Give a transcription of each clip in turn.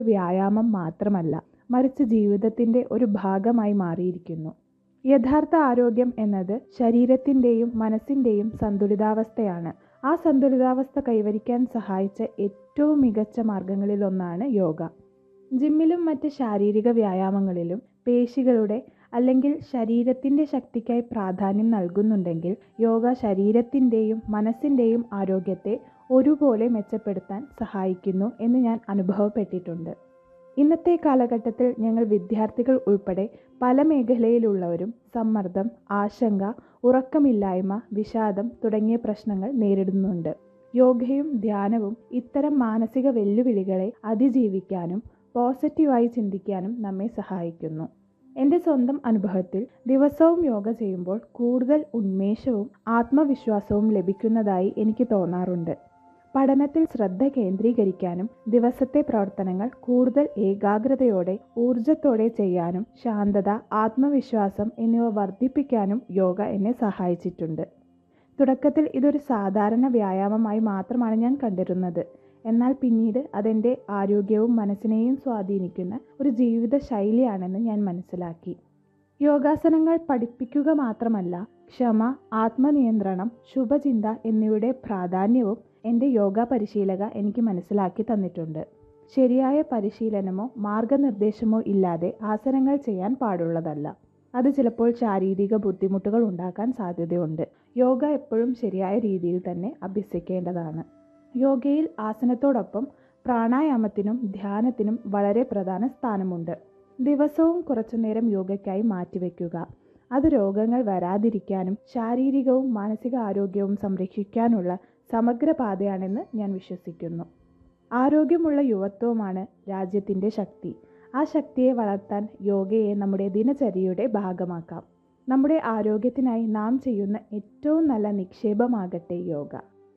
വ്യായാമം മാത്രമല്ല മറിച്ച് ജീവിതത്തിൻ്റെ ഒരു ഭാഗമായി മാറിയിരിക്കുന്നു യഥാർത്ഥ ആരോഗ്യം എന്നത് ശരീരത്തിൻ്റെയും മനസ്സിൻ്റെയും സന്തുലിതാവസ്ഥയാണ് ആ സന്തുലിതാവസ്ഥ കൈവരിക്കാൻ സഹായിച്ച ഏറ്റവും മികച്ച മാർഗങ്ങളിലൊന്നാണ് യോഗ ജിമ്മിലും മറ്റ് ശാരീരിക വ്യായാമങ്ങളിലും പേശികളുടെ അല്ലെങ്കിൽ ശരീരത്തിൻ്റെ ശക്തിക്കായി പ്രാധാന്യം നൽകുന്നുണ്ടെങ്കിൽ യോഗ ശരീരത്തിൻ്റെയും മനസ്സിൻ്റെയും ആരോഗ്യത്തെ ഒരുപോലെ മെച്ചപ്പെടുത്താൻ സഹായിക്കുന്നു എന്ന് ഞാൻ അനുഭവപ്പെട്ടിട്ടുണ്ട് ഇന്നത്തെ കാലഘട്ടത്തിൽ ഞങ്ങൾ വിദ്യാർത്ഥികൾ ഉൾപ്പെടെ പല മേഖലയിലുള്ളവരും സമ്മർദ്ദം ആശങ്ക ഉറക്കമില്ലായ്മ വിഷാദം തുടങ്ങിയ പ്രശ്നങ്ങൾ നേരിടുന്നുണ്ട് യോഗയും ധ്യാനവും ഇത്തരം മാനസിക വെല്ലുവിളികളെ അതിജീവിക്കാനും പോസിറ്റീവായി ചിന്തിക്കാനും നമ്മെ സഹായിക്കുന്നു എൻ്റെ സ്വന്തം അനുഭവത്തിൽ ദിവസവും യോഗ ചെയ്യുമ്പോൾ കൂടുതൽ ഉന്മേഷവും ആത്മവിശ്വാസവും ലഭിക്കുന്നതായി എനിക്ക് തോന്നാറുണ്ട് പഠനത്തിൽ ശ്രദ്ധ കേന്ദ്രീകരിക്കാനും ദിവസത്തെ പ്രവർത്തനങ്ങൾ കൂടുതൽ ഏകാഗ്രതയോടെ ഊർജത്തോടെ ചെയ്യാനും ശാന്തത ആത്മവിശ്വാസം എന്നിവ വർദ്ധിപ്പിക്കാനും യോഗ എന്നെ സഹായിച്ചിട്ടുണ്ട് തുടക്കത്തിൽ ഇതൊരു സാധാരണ വ്യായാമമായി മാത്രമാണ് ഞാൻ കണ്ടിരുന്നത് എന്നാൽ പിന്നീട് അതെൻ്റെ ആരോഗ്യവും മനസ്സിനെയും സ്വാധീനിക്കുന്ന ഒരു ജീവിത ശൈലിയാണെന്ന് ഞാൻ മനസ്സിലാക്കി യോഗാസനങ്ങൾ പഠിപ്പിക്കുക മാത്രമല്ല ക്ഷമ ആത്മനിയന്ത്രണം ശുഭചിന്ത എന്നിവയുടെ പ്രാധാന്യവും എൻ്റെ യോഗ പരിശീലക എനിക്ക് മനസ്സിലാക്കി തന്നിട്ടുണ്ട് ശരിയായ പരിശീലനമോ മാർഗനിർദ്ദേശമോ ഇല്ലാതെ ആസനങ്ങൾ ചെയ്യാൻ പാടുള്ളതല്ല അത് ചിലപ്പോൾ ശാരീരിക ബുദ്ധിമുട്ടുകൾ ഉണ്ടാക്കാൻ സാധ്യതയുണ്ട് യോഗ എപ്പോഴും ശരിയായ രീതിയിൽ തന്നെ അഭ്യസിക്കേണ്ടതാണ് യോഗയിൽ ആസനത്തോടൊപ്പം പ്രാണായാമത്തിനും ധ്യാനത്തിനും വളരെ പ്രധാന സ്ഥാനമുണ്ട് ദിവസവും കുറച്ചുനേരം യോഗയ്ക്കായി മാറ്റിവെക്കുക അത് രോഗങ്ങൾ വരാതിരിക്കാനും ശാരീരികവും മാനസിക ആരോഗ്യവും സംരക്ഷിക്കാനുള്ള സമഗ്ര പാതയാണെന്ന് ഞാൻ വിശ്വസിക്കുന്നു ആരോഗ്യമുള്ള യുവത്വമാണ് രാജ്യത്തിൻ്റെ ശക്തി ആ ശക്തിയെ വളർത്താൻ യോഗയെ നമ്മുടെ ദിനചര്യയുടെ ഭാഗമാക്കാം നമ്മുടെ ആരോഗ്യത്തിനായി നാം ചെയ്യുന്ന ഏറ്റവും നല്ല നിക്ഷേപമാകട്ടെ യോഗ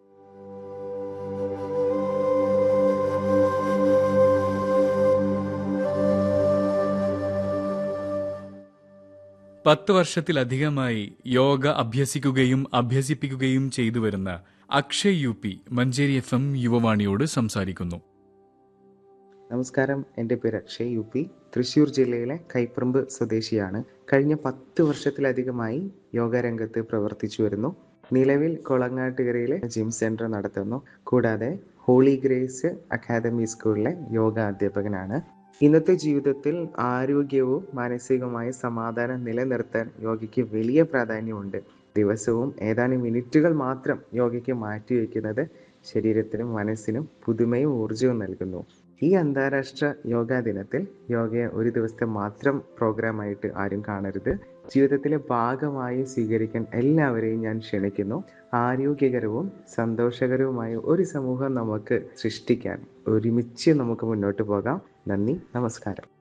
പത്ത് വർഷത്തിലധികമായി യോഗ അഭ്യസിക്കുകയും അഭ്യസിപ്പിക്കുകയും ചെയ്തു വരുന്ന Akshay U P Manjeri F M യുവവാണിയോട് സംസാരിക്കുന്നു നമസ്കാരം എൻ്റെ പേര് അക്ഷയ് യു പി തൃശ്ശൂർ ജില്ലയിലെ കൈപ്പറമ്പ് സ്വദേശിയാണ് കഴിഞ്ഞ പത്ത് വർഷത്തിലധികമായി യോഗ രംഗത്ത് പ്രവർത്തിച്ചു വരുന്നു നിലവിൽ കൊളങ്ങാട്ടുകരയിലെ ജിം സെന്റർ നടത്തുന്നു കൂടാതെ ഹോളി ഗ്രേസ് അക്കാദമി സ്കൂളിലെ യോഗ അധ്യാപകനാണ് ഇന്നത്തെ ജീവിതത്തിൽ ആരോഗ്യവും മാനസികവുമായ സമാധാനം നിലനിർത്താൻ യോഗയ്ക്ക് വലിയ പ്രാധാന്യമുണ്ട് ദിവസവും ഏതാനും മിനിറ്റുകൾ മാത്രം യോഗയ്ക്ക് മാറ്റിവെക്കുന്നത് ശരീരത്തിനും മനസ്സിനും പുതുമയും ഊർജവും നൽകുന്നു ഈ അന്താരാഷ്ട്ര യോഗാ ദിനത്തിൽ യോഗയെ ഒരു ദിവസത്തെ മാത്രം പ്രോഗ്രാമായിട്ട് ആരും കാണരുത് ജീവിതത്തിലെ ഭാഗമായി സ്വീകരിക്കാൻ എല്ലാവരെയും ഞാൻ ക്ഷണിക്കുന്നു ആരോഗ്യകരവും സന്തോഷകരവുമായ ഒരു സമൂഹം നമുക്ക് സൃഷ്ടിക്കാൻ ഒരുമിച്ച് നമുക്ക് മുന്നോട്ട് പോകാം നന്ദി നമസ്കാരം